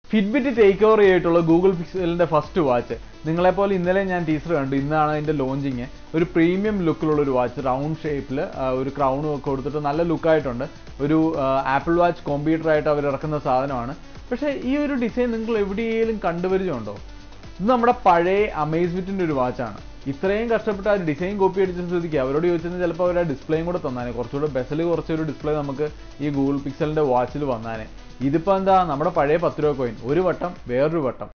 Fitbit take over ചെയ്തിട്ടുള്ള Google പിക്സലിന്റെ first watch നിങ്ങളെപ്പോലെ ഇന്നലെ ഞാൻ ടീച്ചർ കണ്ടു ഇന്നാണ് അതിന്റെ ലോഞ്ചിങ് ഒരു പ്രീമിയം ലുക്കിലുള്ള ഒരു വാച്ച് റൗണ്ട് ഷേപ്പിൽ ഒരു ക്രൗണും ഒക്കെ കൊടുത്തിട്ട് നല്ല ലുക്കായിട്ടുണ്ട് ഒരു ആപ്പിൾ വാച്ച് കോമ്പീറ്റർ ആയിട്ട് അവർ ഇറക്കുന്ന സാധനമാണ് പക്ഷേ ഈ ഒരു ഡിസൈൻ നിങ്ങൾ എവിടെയെങ്കിലും കണ്ടുപരിചയമുണ്ടോ ഇത് നമ്മുടെ പഴയ അമേസ്ബിറ്റിന്റെ ഒരു വാച്ചാണ് ഇത്രയും കഷ്ടപ്പെട്ട് ആ ഡിസൈൻ കോപ്പി അടിച്ച സ്ഥിതിക്ക് അവരോട് ചോദിച്ചാൽ ചിലപ്പോൾ അവർ ആ ഡിസ്പ്ലേയും കൂടെ തന്നാനെ കുറച്ചുകൂടെ ബെസൽ കുറച്ചൊരു ഡിസ്പ്ലേ നമുക്ക് ഈ ഗൂഗിൾ പിക്സലിന്റെ വാച്ചിൽ വന്നാനെ ഇതിപ്പോ എന്താ നമ്മുടെ പഴയ പത്ത് രൂപ കോയിൻ ഒരു വട്ടം വേറൊരു വട്ടം